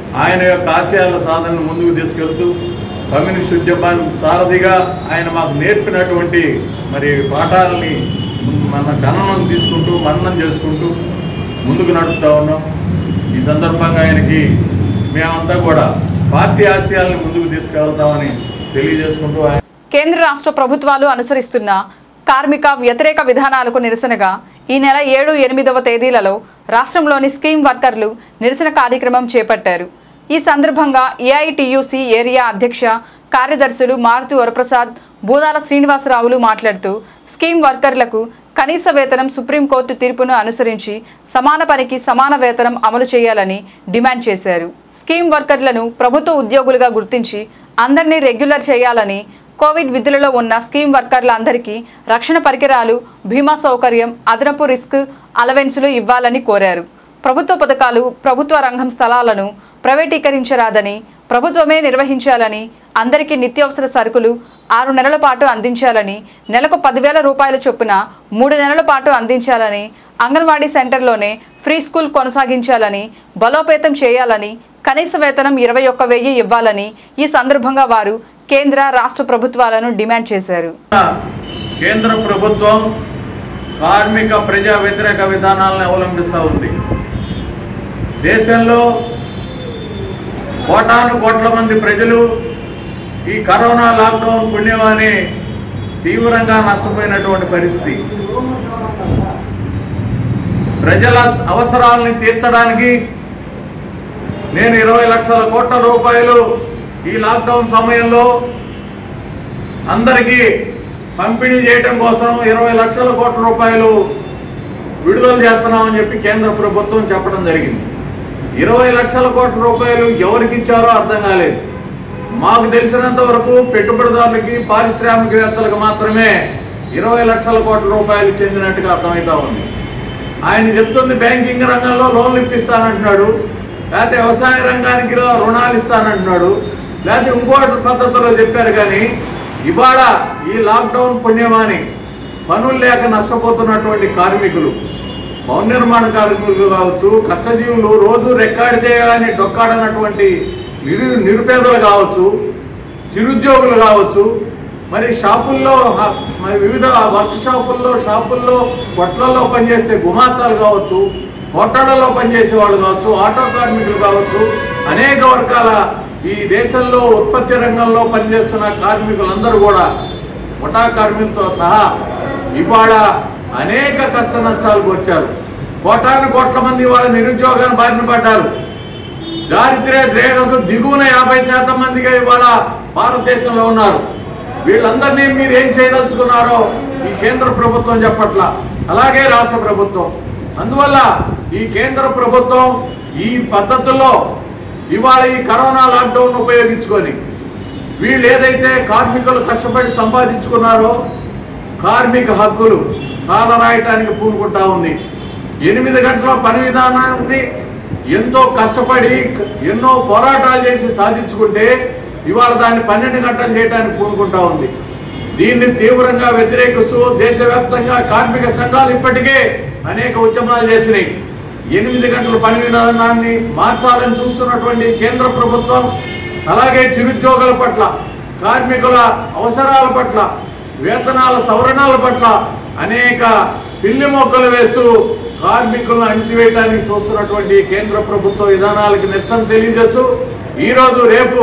ఆయన యొక్క ఆశయాల సాధనను ముందుకు తీసుకెళ్తూ కమ్యూనిస్ట్ ఉద్యమాన్ని సారథిగా ఆయన మాకు నేర్పినటువంటి మరి పాఠాలని మన గణనం తీసుకుంటూ మననం చేసుకుంటూ ముందుకు నడుపుతా ఉన్నాం ఈ సందర్భంగా ఆయనకి మేమంతా కూడా పార్టీ ఆశయాల్ని ముందుకు తీసుకెళ్తామని తెలియజేసుకుంటూ ఆయన కేంద్ర రాష్ట్ర ప్రభుత్వాలు అనుసరిస్తున్న కార్మిక వ్యతిరేక విధానాలకు నిరసనగా ఈ నెల ఏడు ఎనిమిదవ తేదీలలో రాష్ట్రంలోని స్కీమ్ వర్కర్లు నిరసన కార్యక్రమం చేపట్టారు ఈ సందర్భంగా ఏఐటియుసి ఏరియా అధ్యక్ష కార్యదర్శులు మారుతి వరప్రసాద్ బూదాల శ్రీనివాసరావులు మాట్లాడుతూ స్కీమ్ వర్కర్లకు కనీస వేతనం సుప్రీంకోర్టు తీర్పును అనుసరించి సమాన పనికి సమాన వేతనం అమలు చేయాలని డిమాండ్ చేశారు స్కీమ్ వర్కర్లను ప్రభుత్వ ఉద్యోగులుగా గుర్తించి అందరినీ రెగ్యులర్ చేయాలని కోవిడ్ విధులలో ఉన్న స్కీమ్ వర్కర్లందరికీ రక్షణ పరికరాలు బీమా సౌకర్యం అదనపు రిస్క్ అలవెన్సులు ఇవ్వాలని కోరారు ప్రభుత్వ పథకాలు ప్రభుత్వ రంగం స్థలాలను ప్రైవేటీకరించరాదని ప్రభుత్వమే నిర్వహించాలని అందరికీ నిత్యావసర సరుకులు ఆరు నెలల పాటు అందించాలని నెలకు పదివేల రూపాయల చొప్పున మూడు నెలల పాటు అందించాలని అంగన్వాడీ సెంటర్లోనే ఫ్రీ స్కూల్ కొనసాగించాలని బలోపేతం చేయాలని కనీస వేతనం ఇరవై ఒక్క వెయ్యి ఇవ్వాలని ఈ సందర్భంగా వారు కేంద్ర రాష్ట్ర ప్రభుత్వాలను డిమాండ్ చేశారు కేంద్ర ప్రభుత్వం కార్మిక ప్రజా వ్యతిరేక విధానాలను అవలంబిస్తూ ఉంది దేశంలో కోటాను కోట్ల మంది ప్రజలు ఈ కరోనా లాక్డౌన్ పుణ్యమాని తీవ్రంగా నష్టపోయినటువంటి పరిస్థితి ప్రజల అవసరాలని తీర్చడానికి నేను ఇరవై లక్షల కోట్ల రూపాయలు ఈ లాక్డౌన్ సమయంలో అందరికీ పంపిణీ చేయడం కోసం ఇరవై లక్షల కోట్ల రూపాయలు విడుదల చేస్తున్నామని చెప్పి కేంద్ర ప్రభుత్వం చెప్పడం జరిగింది ఇరవై లక్షల కోట్ల రూపాయలు ఎవరికి ఇచ్చారో అర్థం కాలేదు మాకు తెలిసినంత వరకు పెట్టుబడిదారులకి పారిశ్రామికవేత్తలకు మాత్రమే ఇరవై లక్షల కోట్ల రూపాయలు చెందినట్టుగా అర్థమవుతా ఉంది ఆయన చెప్తుంది బ్యాంకింగ్ రంగంలో లోన్లు ఇప్పిస్తానంటున్నాడు లేకపోతే వ్యవసాయ రంగానికి రుణాలు ఇస్తానంటున్నాడు లేకపోతే ఇంకో పద్ధతిలో చెప్పారు కానీ ఇవాళ ఈ లాక్డౌన్ పుణ్యమాని పనులు లేక నష్టపోతున్నటువంటి కార్మికులు భవన నిర్మాణ కార్మికులు కావచ్చు కష్టజీవులు రోజు రెక్కాడితే కానీ డొక్కాడనటువంటి నిరు నిరుపేదలు కావచ్చు చిరుద్యోగులు కావచ్చు మరి షాపుల్లో హ- మరి వివిధ వర్క్ షాపుల్లో షాపుల్లో కొట్లలో పనిచేసే గుమాస్తాలు కావచ్చు హోటళ్లలో పనిచేసే వాళ్ళు కావచ్చు ఆటో కార్మికులు కావచ్చు అనేక వర్గాల ఈ దేశంలో ఉత్పత్తి రంగంలో పనిచేస్తున్న కార్మికులందరూ కూడా ముఠా కార్మికులతో సహా ఇవాళ అనేక కష్ట నష్టాలకు వచ్చారు కోటాను కోట్ల మంది వాళ్ళ నిరుద్యోగాన్ని బారిన పడ్డారు దారిద్ర్య రేఖకు దిగువన యాభై శాతం మందిగా ఇవాళ భారతదేశంలో ఉన్నారు వీళ్ళందరినీ మీరు ఏం చేయదలుచుకున్నారో ఈ కేంద్ర ప్రభుత్వం చెప్పట్ల అలాగే రాష్ట్ర ప్రభుత్వం అందువల్ల ఈ కేంద్ర ప్రభుత్వం ఈ పద్ధతుల్లో ఇవాళ ఈ కరోనా లాక్డౌన్ ఉపయోగించుకొని వీళ్ళు ఏదైతే కార్మికులు కష్టపడి సంపాదించుకున్నారో కార్మిక హక్కులు కాలరాయటానికి పూనుకుంటా ఉంది ఎనిమిది గంటల పని విధానాన్ని ఎంతో కష్టపడి ఎన్నో పోరాటాలు చేసి సాధించుకుంటే ఇవాళ దాన్ని పన్నెండు గంటలు చేయడానికి పూనుకుంటా ఉంది దీన్ని తీవ్రంగా వ్యతిరేకిస్తూ దేశవ్యాప్తంగా కార్మిక సంఘాలు ఇప్పటికే అనేక ఉద్యమాలు చేసినాయి ఎనిమిది గంటల పని విధానాన్ని మార్చాలని చూస్తున్నటువంటి కేంద్ర ప్రభుత్వం అలాగే చిరుద్యోగుల పట్ల కార్మికుల అవసరాల పట్ల వేతనాల సవరణల పట్ల అనేక పిల్లి మొక్కలు వేస్తూ కార్మికులను అణిచివేయడానికి చూస్తున్నటువంటి కేంద్ర ప్రభుత్వ విధానాలకు నిరసన తెలియజేస్తూ ఈరోజు రేపు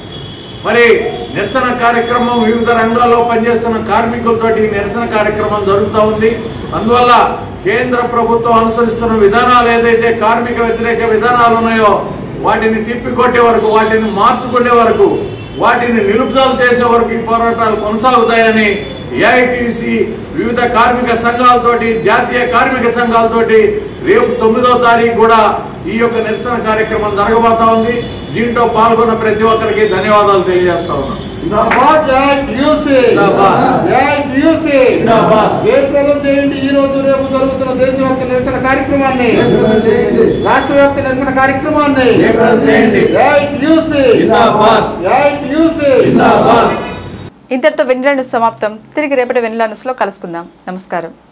మరి నిరసన కార్యక్రమం వివిధ రంగాల్లో పనిచేస్తున్న కార్మికులతోటి ఈ నిరసన కార్యక్రమం జరుగుతూ ఉంది అందువల్ల కేంద్ర ప్రభుత్వం అనుసరిస్తున్న విధానాలు ఏదైతే కార్మిక వ్యతిరేక విధానాలు ఉన్నాయో వాటిని తిప్పికొట్టే వరకు వాటిని మార్చుకునే వరకు వాటిని నిలుపుదల చేసే వరకు ఈ పోరాటాలు కొనసాగుతాయని ఏఐటీసీ వివిధ కార్మిక సంఘాలతోటి జాతీయ కార్మిక సంఘాలతోటి రేపు తొమ్మిదో తారీఖు కూడా ఈ యొక్క నిరసన కార్యక్రమం జరగబోతా ఉంది దీంట్లో పాల్గొన్న ప్రతి ఒక్కరికి ధన్యవాదాలు తెలియజేస్తా ఉన్నాను జిందాబాద్ జేఎన్టీయూసీ. జిందాబాద్. జేఎన్టీయూసీ. జిందాబాద్. జయప్రదం చేయండి ఈ రోజు రేపు జరుగుతున్న దేశవ్యాప్త నిరసన కార్యక్రమాన్ని రాష్ట్ర వ్యాప్త నిరసన కార్యక్రమాన్ని జయప్రదం చేయండి. జేఎన్టీయూసీ. జిందాబాద్. జేఎన్టీయూసీ. జిందాబాద్ ఇంతటితో వెన్నిలా న్యూస్ సమాప్తం తిరిగి రేపటి వెన్నిలా న్యూస్లో కలుసుకుందాం నమస్కారం